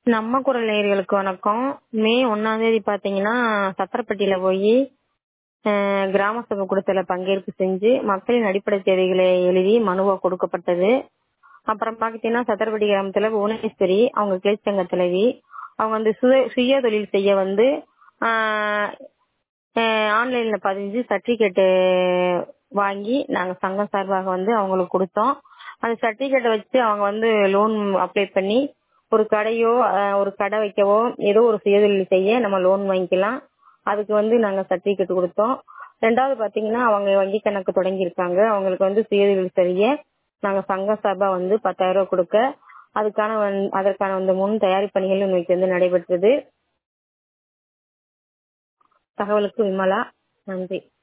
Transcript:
நம்ம குரல் நேயர்களுக்கு வணக்கம் மே ஒன்னாம் தேதி பாத்தீங்கன்னா சத்திரப்பட்டியில போய் கிராம சபை கூட்டத்துல பங்கேற்பு செஞ்சு மக்களின் அடிப்படை தேவைகளை எழுதி மனுவா கொடுக்கப்பட்டது அப்புறம் பாத்தீங்கன்னா சத்திரப்பட்டி கிராமத்துல புவனேஸ்வரி அவங்க கிளைச்சங்க தலைவி அவங்க வந்து சுய சுய தொழில் செய்ய வந்து ஆன்லைன்ல பதிஞ்சு சர்டிபிகேட் வாங்கி நாங்க சங்கம் சார்பாக வந்து அவங்களுக்கு கொடுத்தோம் அந்த சர்டிபிகேட்டை வச்சு அவங்க வந்து லோன் அப்ளை பண்ணி ஒரு கடையோ ஒரு கடை வைக்கவோ ஏதோ ஒரு சுயதொழில் செய்ய நம்ம லோன் வாங்கிக்கலாம் அதுக்கு வந்து நாங்க சர்டிபிகேட் கொடுத்தோம் ரெண்டாவது பாத்தீங்கன்னா அவங்க வங்கி கணக்கு தொடங்கியிருக்காங்க அவங்களுக்கு வந்து சுயதொழில் செய்ய நாங்க சங்க சார்பா வந்து பத்தாயிரம் ரூபாய் கொடுக்க அதுக்கான அதற்கான வந்து முன் தயாரிப்பு பணிகள் இன்னைக்கு வந்து நடைபெற்றது தகவலுக்கு விமலா நன்றி